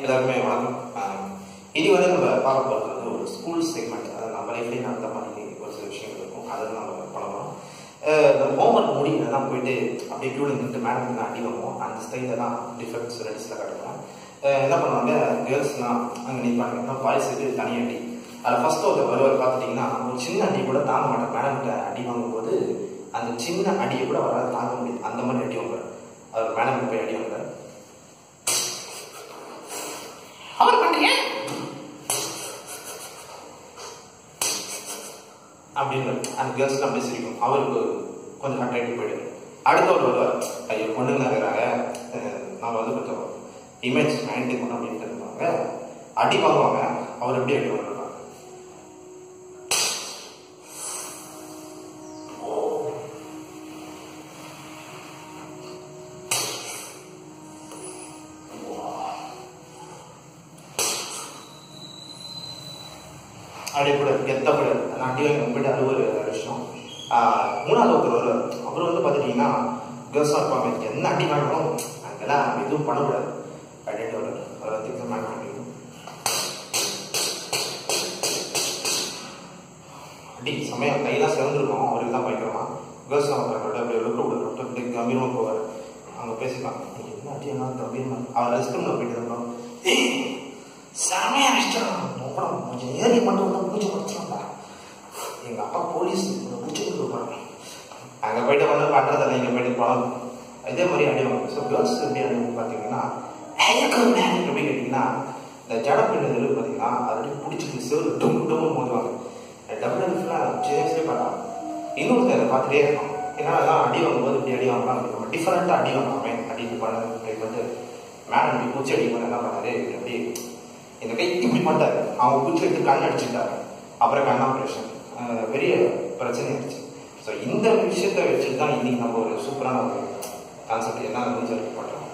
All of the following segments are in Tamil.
எல்லாருமே வணக்கம் ஆஹ் இனி வந்து நம்ம பார்க்க போகிறது வந்து ஒரு ஸ்கூல் செக்மெண்ட் அதாவது நம்ம லைஃப்லேயே நடந்த மாதிரி ஒரு சில விஷயங்கள் இருக்கும் அதை நம்ம பண்ணலாம் இந்த ஹோம்ஒர்க் முடியல தான் போயிட்டு அப்படியே டியூவில் நின்று மேடம் தான் அடி வாங்குவோம் அந்த ஸ்டைலில் தான் டிஃப்ரெண்ட் ஸ்டூடெண்ட்ஸில் கட்டுவோம் என்ன பண்ணுவாங்க கேர்ள்ஸ்லாம் அங்கே நிற்பாங்க பாய்ஸுக்கு தனி அடி அதில் ஃபர்ஸ்ட் ஒரு வருவார் பார்த்துட்டிங்கன்னா ஒரு சின்ன அடி கூட தாங்க மாட்டேன் மேடம் கிட்ட அடி வாங்கும்போது அந்த சின்ன அடியை கூட அவரால் தாங்க முடியாது அந்த மாதிரி அடி வாங்குறாரு அவர் மேடம் போய் அடி வாங்குறாரு அவர் பண்றீங்க அப்படின்னு அந்த கேர்ள்ஸ் அப்படியே சிரிக்கும் அவருக்கு கொஞ்சம் ஹார்ட் ஆகிட்டு போயிடுது அடுத்தவர் வருவார் ஐயோ பொண்ணுங்க இருக்கிறாங்க அஹ் நம்ம வந்து கொஞ்சம் இமேஜ் மெயின்டைன் பண்ண அப்படின்ட்டு இருப்பாங்க அடி வாங்குவாங்க அவர் எப்படி அடி வாங்குறாங்க அப்படியே கூட கெத்தப்பட அடி வாங்கி போயிட்டு அது ஒரு விஷயம் ஆஹ் மூணாவது ஒருத்தர் வருவார் அவர் வந்து பார்த்துட்டீங்கன்னா கேர்ள்ஸாக இருப்பாங்க என்ன அடி வாங்கணும் அங்கெல்லாம் எதுவும் பண்ணக்கூடாது அப்படின்ட்டு வருவார் அவர் வந்து எக்ஸாம் பண்ணிக்கணும் அடி சமயம் கையெல்லாம் சிறந்துருக்கும் அவருக்கு தான் பயங்கரமா கேர்ள்ஸ் அவரோட அப்படியே லுக்க விட விட்டு அப்படியே கம்பீரமாக போவார் அவங்க பேசிக்கலாம் என்ன அடி என்ன கம்பீரமா அவர் ரெஸ்ட் ரூமில் போயிட்டு இருந்தோம் செமையா அடிச்சிடும் கொஞ்சம் ஏறி மட்டும் வந்து பூஜை கொடுத்துருந்தா எங்க அப்பா போலீஸ் பூஜை கொடுப்பாங்க அங்க போயிட்டு வந்து பண்றதில்ல இங்க போயிட்டு பணம் இதே மாதிரி அடிவாங்க ஸோ கேர்ள்ஸ் எப்படி அடிவாங்க பார்த்தீங்கன்னா எப்படி கேட்டிங்கன்னா இந்த ஜட பின்னது பார்த்தீங்கன்னா அது பிடிச்சிட்டு சிறு டும் டும் மோதுவாங்க டபுள் ஃபுல்லாக சின்ன பார்க்கலாம் இன்னொருத்தர் பார்த்துட்டே இருக்கோம் ஏன்னா எல்லாம் அடி வாங்கும்போது இப்படி அடி வாங்கலாம் நம்ம டிஃபரெண்ட்டாக அடி வாங்காமே அடிட்டு பண்ணது வந்து மேடம் இப்படி பூச்சி அடி பண்ண என்ன பண்ணாரு அப்படி இந்த கை இப்படி மாட்டாரு அவங்க பூச்சி எடுத்து கண் அடிச்சுட்டாரு அப்புறம் கண் ஆப்ரேஷன் பெரிய பிரச்சனை ஆயிடுச்சு ஸோ இந்த விஷயத்தை வச்சுட்டு தான் இன்னைக்கு நம்ம ஒரு சூப்பரான ஒரு கான்செப்ட் என்ன வந்து சொல்லி பண்ணுறோம்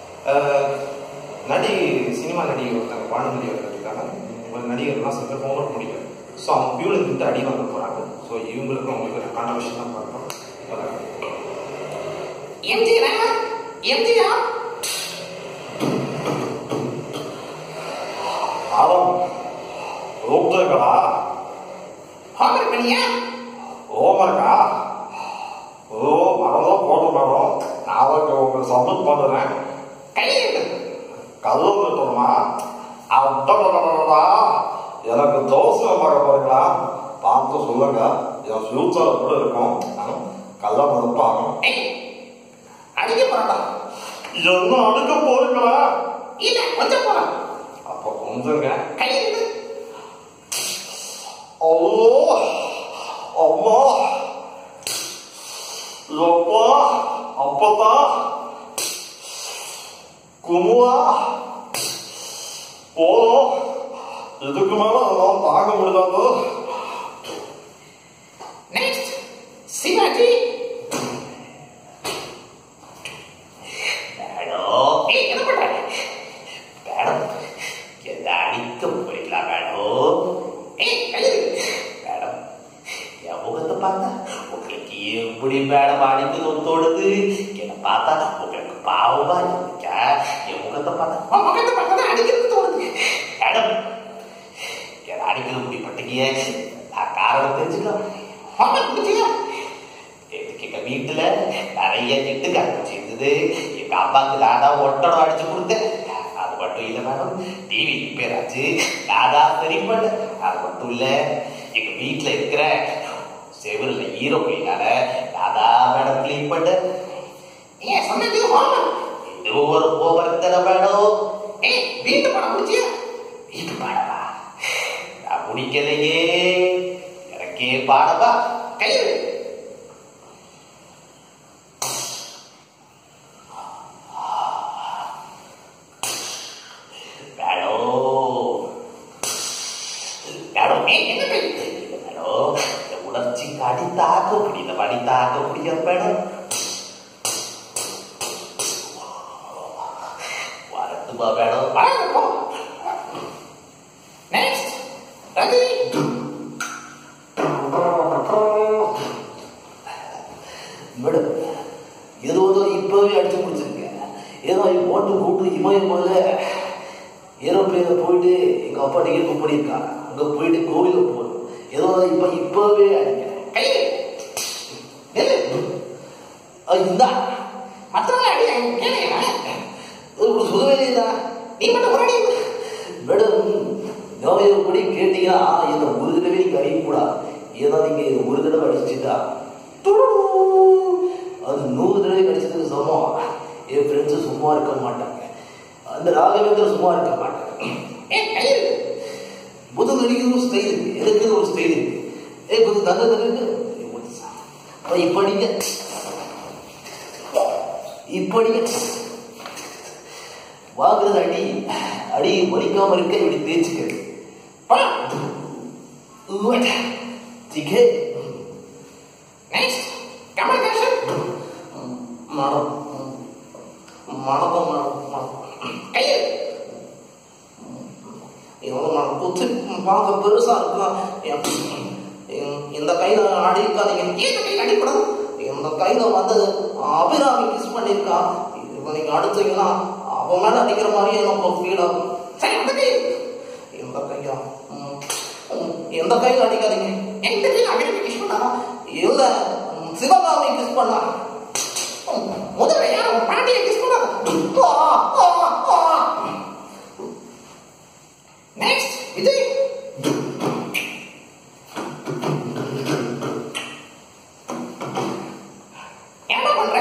நடி சினிமா நடிகை ஒருத்தங்க பானுமதி அவர்களுக்காக ஒரு நடிகர்லாம் சொல்லிட்டு ஹோம்ஒர்க் முடியல ஸோ அவங்க பியூல இருந்து அடி வாங்க போகிறாங்க ஸோ இவங்களுக்கும் அவங்களுக்கு ஒரு காண்ட விஷயம் தான் பார்க்குறோம் எம்ஜிஆர் எம்ஜிஆர் ஆரம் ரூப்தர்களா ஹோம்ஒர்க் பண்ணியா ஓமர்க்கா ஓ மரதோ போட்டு மேடம் நாளைக்கு உங்களுக்கு சப்மிட் பண்ணுறேன் கையெழுத்து கதவு விட்டுருமா அட்டா எனக்கு தோசை பார்க்க போறீங்களா பார்த்து சொல்லுங்க என் ஃபியூச்சர் எப்படி இருக்கும் கல்ல மறுப்பாங்க ஏய், அடிக்க போறா என்ன அடுக்க போறீங்களா இல்ல கொஞ்சம் போறா அப்போ கொஞ்சங்க கையெழுத்து ஐயோ அம்மா எப்பா அப்பதா குமுவா போதும் இதுக்கு மேல அதெல்லாம் தாங்க முடியாது நெக்ஸ்ட் சிவாஜி மேடம் ஏய் என்ன பண்ற மேடம் என்ன அடிக்க போறீங்களா மேடம் ஏய் கையெழுத்து மேடம் என் முகத்தை பார்த்தா உங்களுக்கு எப்படி மேடம் அடிக்கணும் தோணுது என்னை பார்த்தா உங்களுக்கு பாவமா இருக்கா என் முகத்தை பார்த்தா உன் முகத்தை பார்த்தா அடிக்கிறது தோணுது மேடம் என்னை அடிக்கணும் இப்படி பட்டீங்க நான் காரணம் தெரிஞ்சுக்கலாம் ஹோம்ஒர்க் முடிச்சியா நேத்துக்கு எங்க வீட்டுல நிறைய திட்டு கரைச்சி இருந்தது எங்க அம்மாக்கு நான் தான் ஒட்டடம் அடிச்சு கொடுத்தேன் அது மட்டும் இல்ல மேடம் டிவி ரிப்பேர் ஆச்சு நான் தான் சரி பண்ணேன் அது மட்டும் இல்ல எங்க வீட்டுல இருக்கிற செவருல ஈரோ போயினால நான் தான் மேடம் கிளீன் பண்ணேன் ஏன் சொன்னது ஹோம்ஒர்க் இது ஒரு ஓவர் தானே மேடம் ஏய் வீட்டு படம் முடிச்சியா இது பாடவா நான் முடிக்கலையே எனக்கே பாடவா கையெழுத்து மேடம் மேடம் ஏய் என்ன கையெழுத்து மேடம் இந்த உணர்ச்சிக்கு அடி தாக்க முடியல வடி தாக்க முடியாது மேடம் வரட்டுமா மேடம் வராது போ நெக்ஸ்ட் ரஜினி மேடம் ஏதோ ஏதோ இப்பவே அடிச்சு முடிச்சிருக்கேன் ஏதோ போட்டு கூட்டு இமயம் போல ஏரோப்ளேன்ல போயிட்டு எங்க அப்பா டிக்கெட் புக் பண்ணியிருக்காங்க அங்க போயிட்டு கோவிலுக்கு போகணும் ஏதோ இப்ப இப்பவே அடிக்கிறேன் கையில் நெல்லு அஹ் இந்தா மற்றவங்க அடி கேளுங்க ஒரு சுதவேலியா நீ மட்டும் ஒரு அடி மேடம் நோயப்படி கேட்டீங்கன்னா என்ன ஒரு தடவை நீங்க அடிக்கக்கூடாது ஏன்னா நீங்க ஒரு தடவை அடிச்சுட்டா துடுடு. அது நூறு தடவை அடிச்சதுக்கு சமம் என் ஃப்ரெண்ட்ஸ் சும்மா இருக்க மாட்டாங்க அந்த ராகவேந்திர சும்மா இருக்க மாட்டாங்க ஏ கையில் புது நடிகர் ஒரு ஸ்டைல் இருக்கு எனக்கு ஒரு ஸ்டைல் இருக்கு ஏ புது தங்க தங்க இப்ப நீங்க இப்ப நீங்க வாங்குறது அடி அடி வலிக்காம இருக்க இப்படி தேய்ச்சிக்கிறது பா டிக்கே நைஸ் கமல் ஹாசன் மனம் மணக்கம் மணக்கம் கையில் இவ்வளோ நான் குத்து பார்க்க பெருசா இருக்கலாம் என்- என்- இந்த கையில அடிக்காதீங்க ஏன் கையில் அடிக்கூடாது இந்த கையில வந்து அபிராமி கிஸ் பண்ணிருக்கா இப்போ நீங்க அடிச்சீங்கன்னா அவன் மேல அடிக்கிற மாதிரியே எனக்கு ஒரு ஃபீல் ஆகும் சரி அந்த கையில் இந்த கையா ம், ம், எந்த கையில அடிக்காதீங்க எந்த கையில் அபிநவி கிஷ் பண்ணாரா இல்ல ம், சிவகாமி கிஸ் பண்ணா முதல்ல யார் பாண்டியை கிஸ் பண்ணாரா நெக்ஸ்ட் விஜய் என்ன பண்ற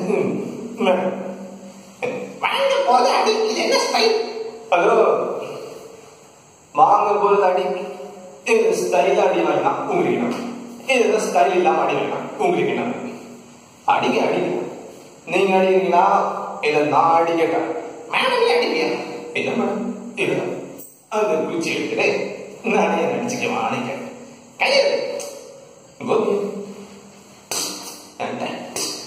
வாங்க போது அடி இது என்ன ஸ்டைல் ஹலோ வாங்க போறது அடி இது ஸ்டைல் அடி வேணாம் உங்களுக்கு என்ன இது ஸ்டைல் இல்லாம அடி வேணாம் உங்களுக்கு என்ன அடிங்க அடிங்க நீங்க அடிக்கிறீங்களா இல்ல நான் அடிக்கட்டேன் மேடமே அடிப்பியா என்ன மேடம் இல்ல அந்த குச்சி எடுத்துட்டு நானே நடிச்சுக்க வாணிக்க கையில் கோபி ஏன்டா?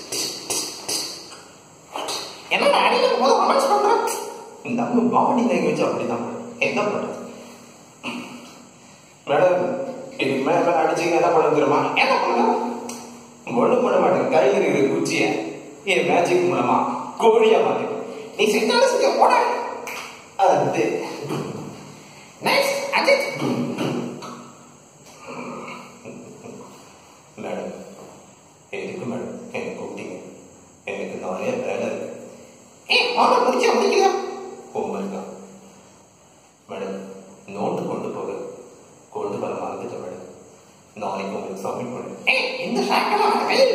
என்னடா அடிக்க போது ரொமான்ஸ் பண்ற நம்ம பாடி லாங்குவேஜ் அப்படிதான் மேடம். என்ன பண்றது மேடம் இதுக்கு மேல மேல அடிச்சீங்க என்ன பண்ண தெரியுமா என்ன பண்ணலாம் ஒண்ணும் பண்ண மாட்டேன் கையில் இருக்கிற குச்சிய என் மேஜிக் மூலமா கோழியா மாறி நீ சிக்னல் சிங்க போட அது நெக்ஸ்ட் அஜித் மேடம் எதுக்கு மேடம் என்னை கூப்பிட்டீங்க எனக்கு நிறைய வேலை இருக்கு ஏய் மாமா முடிச்சா முடிக்கல ஹோம்ஒர்க் தான் மேடம் நோட்டு கொண்டு போக கொண்டு வர மறந்துட்டேன் மேடம் நாளைக்கு உங்களுக்கு சப்மிட் பண்ணேன் ஏய் இந்த ஷாக்கெல்லாம் கையில்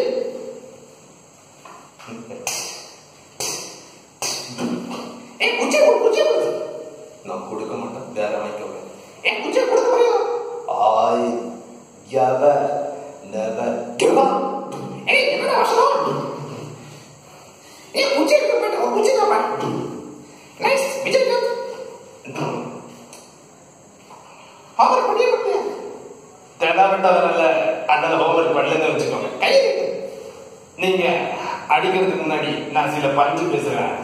ஏய் குச்சி கொடு குச்சி கொடு நான் கொடுக்க மாட்டேன் வேற வாங்கிக்கோங்க ஏய் குச்சி கொடுக்க முடியும் I never, never give up. ஏய் என்னடா அவசரம் ஏய் குச்சி எடுக்க போயிட்டு ஒரு குச்சி தான் நைஸ் விஜய் அவர் பண்ணிய பண்ணிய தேடாவிட்டவரல்ல அதனால ஹோம்ஒர்க் பண்ணலன்னு வச்சுக்கோங்க கையில் நீங்க அடிக்கிறதுக்கு முன்னாடி நான் சில பஞ்சு பேசுறேன்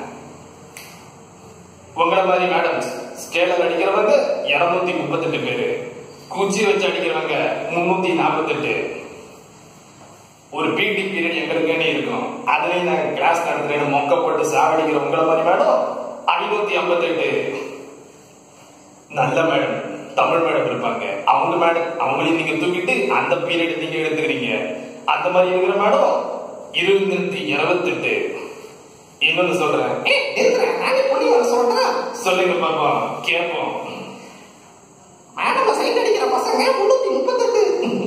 உங்களை மாதிரி மேடம் ஸ்கேலர் அடிக்கிறவங்க இருநூத்தி முப்பத்தெட்டு பேரு குச்சி வச்சு அடிக்கிறவங்க முன்னூத்தி நாற்பத்தெட்டு ஒரு பிடி பீரியட் எங்களுக்குன்னு இருக்கும் அதுலயும் நாங்க கிளாஸ் நடத்துறேன்னு மொக்க போட்டு சாவடிக்கிற உங்களை மாதிரி மேடம் ஐநூத்தி ஐம்பத்தெட்டு நல்ல மேடம் தமிழ் மேடம் இருப்பாங்க அவங்க மேடம் அவங்களையும் நீங்க தூக்கிட்டு அந்த பீரியட் நீங்க எடுத்துக்கிறீங்க அந்த மாதிரி இருக்கிற மேடம் இருநூத்தி இருபத்தெட்டு இன்னொன்னு சொல்றேன் ஏய் இருக்கிறேன் நானே பண்ணி வர சொல்றேன் சொல்லுங்க பாப்போம் கேட்போம் மேடம் சைட் அடிக்கிற பசங்க முன்னூத்தி முப்பத்தெட்டு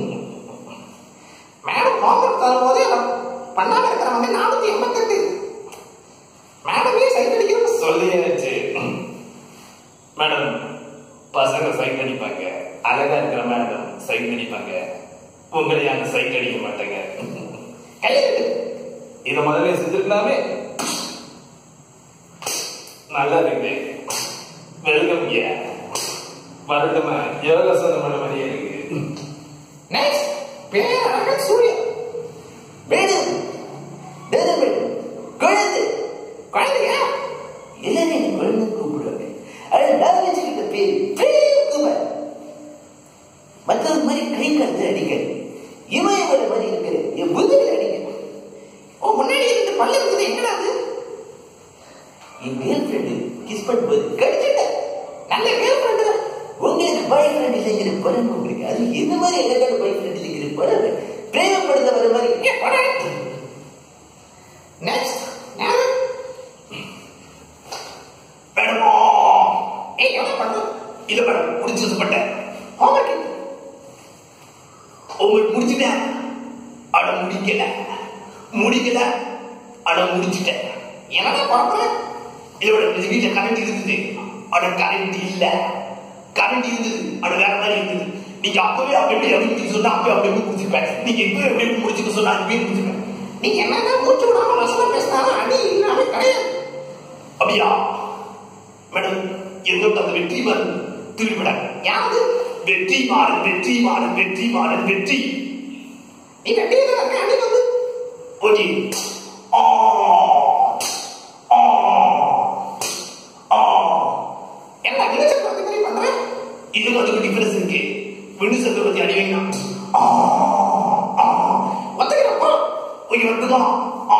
மேடம் ஹோம்ஒர்க் தரும்போது அதை பண்ணாம இருக்கிறவங்க நானூத்தி எண்பத்தெட்டு மேடமே சைட் அடிக்கிற சொல்லியாச்சு மேடம் பசங்க சைட் அடிப்பாங்க அழகா இருக்கிற மேடம் சைட் அடிப்பாங்க உங்களை அந்த சைட் அடிக்க மாட்டாங்க கையில் இத முதல்ல செஞ்சிருக்கலாமே நல்லா இருக்குது வெல்கம் யா வரட்டுமா யோகாசனம் பண்ண மாதிரியே இருக்கு next Perazhagan Suriya madam madam madam குழந்தை குழந்தையா எல்லாரும் என்னை குழந்தை கூப்பிடுவாங்க அது நான் வச்சுக்கிட்ட பேரு பிரேம்குமார் மற்றவங்க மாதிரி கை கழுத்து அடிக்க இமயமலை மாதிரி இருக்கிற என் புதுவில் அடிக்க ஓ முன்னாடி இருந்து பல்லு இருக்குது என்னடா அது என் கேர்ள் ஃப்ரெண்டு கிஸ் பண்ணும்போது கடிச்சிட்டேன் நல்ல கேர்ள் ஃப்ரெண்டு தான் உங்களுக்கு பாய் ஃப்ரெண்ட் இல்லைங்கிற பரம்பு உங்களுக்கு அது என்ன மாதிரி எங்க பாய் ஃப்ரெண்ட் இல்லைங்கிற பரம்பு பிரேமப்படுத்த வர மாதிரி ஏ போடா நெக்ஸ்ட் யாரு மேடமோ ஏய் என்ன பண்ணுறது இல்ல மேடம் முடிச்சு பட்டேன் ஹோம்ஒர்க் உங்களுக்கு முடிச்சுட்டேன் அட முடிக்கல முடிக்கல அட முடிச்சுட்டேன் என்னடா குழப்பம் இல்ல மேடம் இந்த வீட்டுல கரண்ட் இருந்தது அட கரண்ட் இல்ல கரண்ட் இருந்தது அட வேற மாதிரி இருந்தது நீங்க அப்பவே அப்படி எப்படி அப்படின்னு சொன்னா அப்பவே அப்படி எப்படி முடிச்சிருப்பேன் நீங்க இப்பவே எப்படி எப்படி முடிச்சுக்க சொன்னா அதுவே முடிச்சிருப்பேன் நீ என்னதான் மூச்சு விடாம வசனம் பேசினாலும் அடி இல்லாம கிடையாது அப்படியா மேடம் என்னோட அந்த வெற்றி மாறன் திருவிட யாரு வெற்றி மாறன் வெற்றி மாறன் வெற்றி மாறன் வெற்றி நீ கட்டியதான் இருக்க அடி வந்து ஓகே ஆ ஆ ஆ என்ன வில்லேஜ் சக்கரவர்த்தி மாதிரி பண்றேன் இதுக்கு அதுக்கு டிஃபரன்ஸ் இருக்கு விண்டு சக்கரவர்த்தி அடிவீங்க ஒத்துக்கிறப்போ ஓகே வந்துதான் ஆ